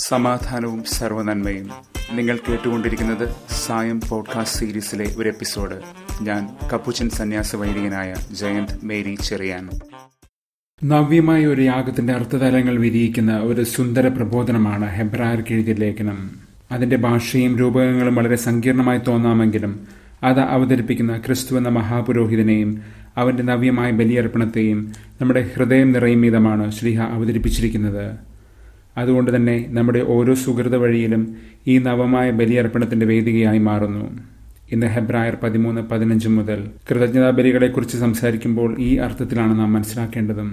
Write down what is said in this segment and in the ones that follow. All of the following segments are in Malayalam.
സമാധാനവും സർവനന്മയും നിങ്ങൾ കേട്ടുകൊണ്ടിരിക്കുന്നത് സായം പോഡ്കാസ്റ്റ് സീരീസിലെ ഒരു എപ്പിസോഡ് ഞാൻ കപ്പുച്ചൻ സന്യാസ വൈദികനായ ജയന്ത് മേരി ചെറിയാൻ നവ്യമായ ഒരു യാഗത്തിന്റെ അർത്ഥതലങ്ങൾ വിരിയിക്കുന്ന ഒരു സുന്ദര പ്രബോധനമാണ് ഹെബ്രായർക്ക് എഴുതിയ ലേഖനം അതിന്റെ ഭാഷയും രൂപകങ്ങളും വളരെ സങ്കീർണമായി തോന്നാമെങ്കിലും അത് അവതരിപ്പിക്കുന്ന ക്രിസ്തു എന്ന മഹാപുരോഹിതനെയും അവന്റെ നവ്യമായ ബലിയർപ്പണത്തെയും നമ്മുടെ ഹൃദയം നിറയും വിധമാണ് ശ്രീഹ അവതരിപ്പിച്ചിരിക്കുന്നത് അതുകൊണ്ട് തന്നെ നമ്മുടെ ഓരോ സുഹൃത വഴിയിലും ഈ നവമായ ബലിയർപ്പണത്തിന്റെ വേദികയായി മാറുന്നു ഇന്ന് ഹെബ്രായർ പതിമൂന്ന് പതിനഞ്ച് മുതൽ കൃതജ്ഞതാ ബലികളെക്കുറിച്ച് സംസാരിക്കുമ്പോൾ ഈ അർത്ഥത്തിലാണ് നാം മനസ്സിലാക്കേണ്ടതും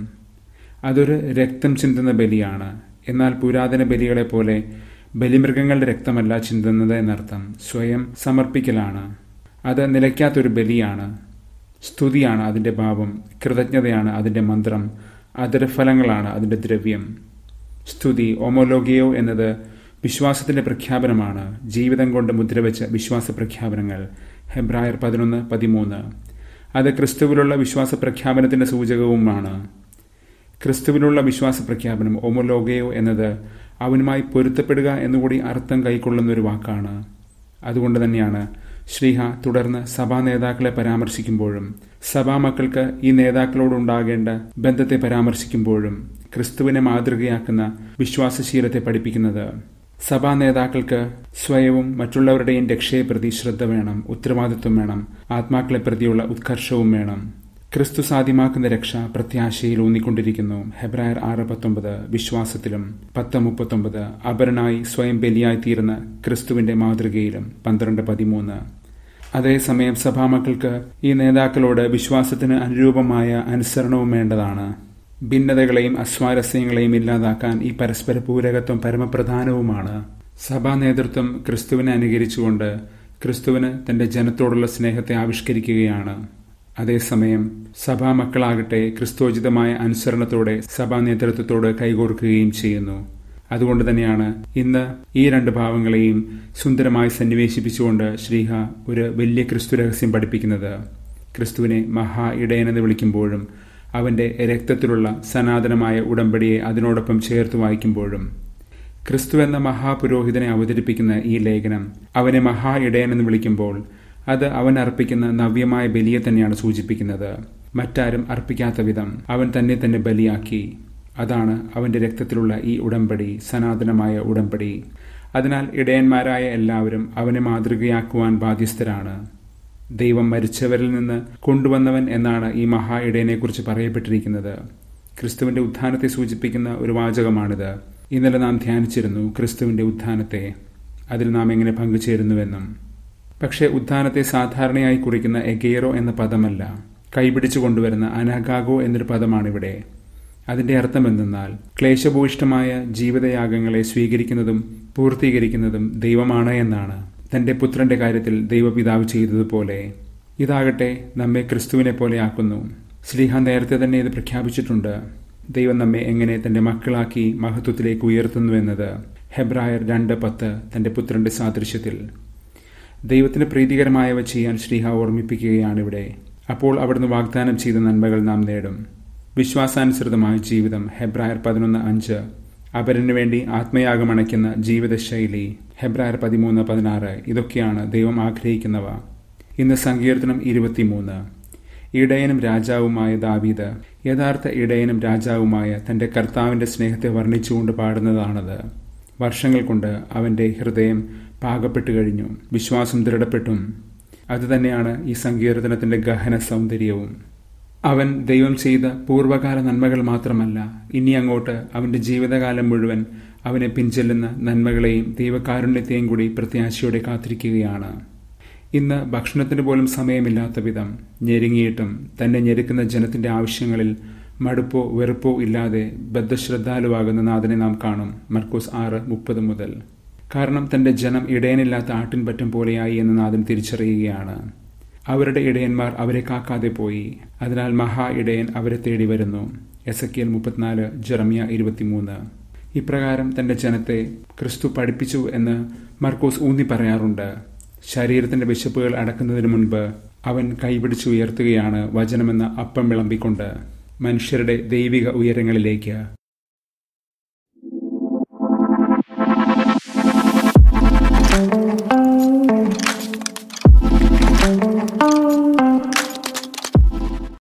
അതൊരു രക്തം ചിന്തുന്ന ബലിയാണ് എന്നാൽ പുരാതന ബലികളെ പോലെ ബലിമൃഗങ്ങളുടെ രക്തമല്ല ചിന്തുന്നത് എന്നർത്ഥം സ്വയം സമർപ്പിക്കലാണ് അത് നിലയ്ക്കാത്തൊരു ബലിയാണ് സ്തുതിയാണ് അതിൻ്റെ ഭാവം കൃതജ്ഞതയാണ് അതിൻ്റെ മന്ത്രം അതരഫലങ്ങളാണ് അതിൻ്റെ ദ്രവ്യം സ്തുതി ഓമോലോഗിയോ എന്നത് വിശ്വാസത്തിന്റെ പ്രഖ്യാപനമാണ് ജീവിതം കൊണ്ട് മുദ്രവെച്ച വിശ്വാസ പ്രഖ്യാപനങ്ങൾ ഹെബ്രായർ പതിനൊന്ന് പതിമൂന്ന് അത് ക്രിസ്തുവിലുള്ള വിശ്വാസ പ്രഖ്യാപനത്തിന്റെ സൂചകവുമാണ് ക്രിസ്തുവിലുള്ള വിശ്വാസ പ്രഖ്യാപനം ഓമോലോഗയോ എന്നത് അവനുമായി പൊരുത്തപ്പെടുക എന്നുകൂടി അർത്ഥം കൈക്കൊള്ളുന്ന ഒരു വാക്കാണ് അതുകൊണ്ട് തന്നെയാണ് ശ്രീഹ തുടർന്ന് സഭാ നേതാക്കളെ പരാമർശിക്കുമ്പോഴും സഭാ മക്കൾക്ക് ഈ നേതാക്കളോടുണ്ടാകേണ്ട ബന്ധത്തെ പരാമർശിക്കുമ്പോഴും ക്രിസ്തുവിനെ മാതൃകയാക്കുന്ന വിശ്വാസശീലത്തെ പഠിപ്പിക്കുന്നത് സഭാ നേതാക്കൾക്ക് സ്വയവും മറ്റുള്ളവരുടെയും രക്ഷയെ പ്രതി ശ്രദ്ധ വേണം ഉത്തരവാദിത്വം വേണം ആത്മാക്കളെ പ്രതിയുള്ള ഉത്കർഷവും വേണം ക്രിസ്തു സാധ്യമാക്കുന്ന രക്ഷ പ്രത്യാശയിൽ ഊന്നിക്കൊണ്ടിരിക്കുന്നു ഹെബ്രായർ ആറ് പത്തൊമ്പത് വിശ്വാസത്തിലും പത്ത് മുപ്പത്തൊമ്പത് അപരനായി സ്വയം ബലിയായി തീർന്ന ക്രിസ്തുവിന്റെ മാതൃകയിലും പന്ത്രണ്ട് പതിമൂന്ന് അതേസമയം സഭാമക്കൾക്ക് ഈ നേതാക്കളോട് വിശ്വാസത്തിന് അനുരൂപമായ അനുസരണവും വേണ്ടതാണ് ഭിന്നതകളെയും അസ്വാരസ്യങ്ങളെയും ഇല്ലാതാക്കാൻ ഈ പരസ്പര പൂരകത്വം പരമപ്രധാനവുമാണ് സഭാ നേതൃത്വം ക്രിസ്തുവിനെ അനുകരിച്ചുകൊണ്ട് ക്രിസ്തുവിന് തന്റെ ജനത്തോടുള്ള സ്നേഹത്തെ ആവിഷ്കരിക്കുകയാണ് അതേസമയം സഭാ മക്കളാകട്ടെ ക്രിസ്തോചിതമായ അനുസരണത്തോടെ സഭാ നേതൃത്വത്തോട് കൈകോർക്കുകയും ചെയ്യുന്നു അതുകൊണ്ട് തന്നെയാണ് ഇന്ന് ഈ രണ്ട് ഭാവങ്ങളെയും സുന്ദരമായി സന്നിവേശിപ്പിച്ചുകൊണ്ട് ശ്രീഹ ഒരു വലിയ ക്രിസ്തു രഹസ്യം പഠിപ്പിക്കുന്നത് ക്രിസ്തുവിനെ മഹാ ഇടയനെന്ന് വിളിക്കുമ്പോഴും അവന്റെ രക്തത്തിലുള്ള സനാതനമായ ഉടമ്പടിയെ അതിനോടൊപ്പം ചേർത്ത് വായിക്കുമ്പോഴും ക്രിസ്തു എന്ന മഹാപുരോഹിതനെ അവതരിപ്പിക്കുന്ന ഈ ലേഖനം അവനെ മഹാ ഇടയനെന്ന് വിളിക്കുമ്പോൾ അത് അവൻ അർപ്പിക്കുന്ന നവ്യമായ ബലിയെ തന്നെയാണ് സൂചിപ്പിക്കുന്നത് മറ്റാരും അർപ്പിക്കാത്ത വിധം അവൻ തന്നെ തന്നെ ബലിയാക്കി അതാണ് അവന്റെ രക്തത്തിലുള്ള ഈ ഉടമ്പടി സനാതനമായ ഉടമ്പടി അതിനാൽ ഇടയന്മാരായ എല്ലാവരും അവനെ മാതൃകയാക്കുവാൻ ബാധ്യസ്ഥരാണ് ദൈവം മരിച്ചവരിൽ നിന്ന് കൊണ്ടുവന്നവൻ എന്നാണ് ഈ മഹാ ഇടയനെക്കുറിച്ച് പറയപ്പെട്ടിരിക്കുന്നത് ക്രിസ്തുവിന്റെ ഉത്ഥാനത്തെ സൂചിപ്പിക്കുന്ന ഒരു വാചകമാണിത് ഇന്നലെ നാം ധ്യാനിച്ചിരുന്നു ക്രിസ്തുവിന്റെ ഉത്ഥാനത്തെ അതിൽ നാം എങ്ങനെ പങ്കുചേരുന്നുവെന്നും പക്ഷേ ഉത്ഥാനത്തെ സാധാരണയായി കുറിക്കുന്ന എഗേറോ എന്ന പദമല്ല കൈപിടിച്ചു കൊണ്ടുവരുന്ന അനഗാഗോ എന്നൊരു പദമാണിവിടെ അതിന്റെ അർത്ഥം എന്തെന്നാൽ ക്ലേശഭൂയിഷ്ടമായ ജീവിതയാഗങ്ങളെ സ്വീകരിക്കുന്നതും പൂർത്തീകരിക്കുന്നതും ദൈവമാണ് എന്നാണ് തന്റെ പുത്രന്റെ കാര്യത്തിൽ ദൈവപിതാവ് ചെയ്തതുപോലെ ഇതാകട്ടെ നമ്മെ ക്രിസ്തുവിനെ പോലെ ആക്കുന്നു ശ്രീഹ നേരത്തെ തന്നെ ഇത് പ്രഖ്യാപിച്ചിട്ടുണ്ട് ദൈവം നമ്മെ എങ്ങനെ തന്റെ മക്കളാക്കി മഹത്വത്തിലേക്ക് ഉയർത്തുന്നുവെന്നത് ഹെബ്രായർ രണ്ട് പത്ത് തന്റെ പുത്രന്റെ സാദൃശ്യത്തിൽ ദൈവത്തിന് പ്രീതികരമായവ ചെയ്യാൻ ശ്രീഹ ഓർമ്മിപ്പിക്കുകയാണിവിടെ അപ്പോൾ അവിടുന്ന് വാഗ്ദാനം ചെയ്ത നന്മകൾ നാം നേടും വിശ്വാസാനുസൃതമായ ജീവിതം ഹെബ്രായർ പതിനൊന്ന് അഞ്ച് അപരന് വേണ്ടി ആത്മയാഗമണയ്ക്കുന്ന ജീവിതശൈലി ഹെബ്രായർ പതിമൂന്ന് പതിനാറ് ഇതൊക്കെയാണ് ദൈവം ആഗ്രഹിക്കുന്നവ ഇന്ന് സങ്കീർത്തനം ഇരുപത്തിമൂന്ന് ഇടയനും രാജാവുമായ ദാവീദ് യഥാർത്ഥ ഇടയനും രാജാവുമായ തന്റെ കർത്താവിന്റെ സ്നേഹത്തെ വർണ്ണിച്ചുകൊണ്ട് പാടുന്നതാണത് വർഷങ്ങൾ കൊണ്ട് അവന്റെ ഹൃദയം പാകപ്പെട്ടു കഴിഞ്ഞു വിശ്വാസം ദൃഢപ്പെട്ടും അതുതന്നെയാണ് ഈ സങ്കീർത്തനത്തിന്റെ ഗഹന സൗന്ദര്യവും അവൻ ദൈവം ചെയ്ത പൂർവ്വകാല നന്മകൾ മാത്രമല്ല ഇനി അങ്ങോട്ട് അവന്റെ ജീവിതകാലം മുഴുവൻ അവനെ പിഞ്ചെല്ലുന്ന നന്മകളെയും ദൈവകാരുണ്യത്തെയും കൂടി പ്രത്യാശയോടെ കാത്തിരിക്കുകയാണ് ഇന്ന് ഭക്ഷണത്തിന് പോലും സമയമില്ലാത്ത വിധം ഞെരുങ്ങിയിട്ടും തന്നെ ഞെരുക്കുന്ന ജനത്തിന്റെ ആവശ്യങ്ങളിൽ മടുപ്പോ വെറുപ്പോ ഇല്ലാതെ ബദ്ധശ്രദ്ധാലുവാകുന്ന നാഥനെ നാം കാണും മർക്കോസ് ആറ് മുപ്പത് മുതൽ കാരണം തന്റെ ജനം ഇടയനില്ലാത്ത ആട്ടിൻപറ്റം പോലെയായി എന്ന് നാഥൻ തിരിച്ചറിയുകയാണ് അവരുടെ ഇടയന്മാർ അവരെ കാക്കാതെ പോയി അതിനാൽ മഹാ ഇടയൻ അവരെ തേടി വരുന്നു എസ് എ മുപ്പത്തിനാല് ജെറമിയ ഇരുപത്തിമൂന്ന് ഇപ്രകാരം തന്റെ ജനത്തെ ക്രിസ്തു പഠിപ്പിച്ചു എന്ന് മർക്കോസ് ഊന്നി പറയാറുണ്ട് ശരീരത്തിന്റെ വിശപ്പുകൾ അടക്കുന്നതിന് മുൻപ് അവൻ കൈപിടിച്ച് ഉയർത്തുകയാണ് വചനമെന്ന അപ്പം വിളമ്പിക്കൊണ്ട് മനുഷ്യരുടെ ദൈവിക ഉയരങ്ങളിലേക്ക്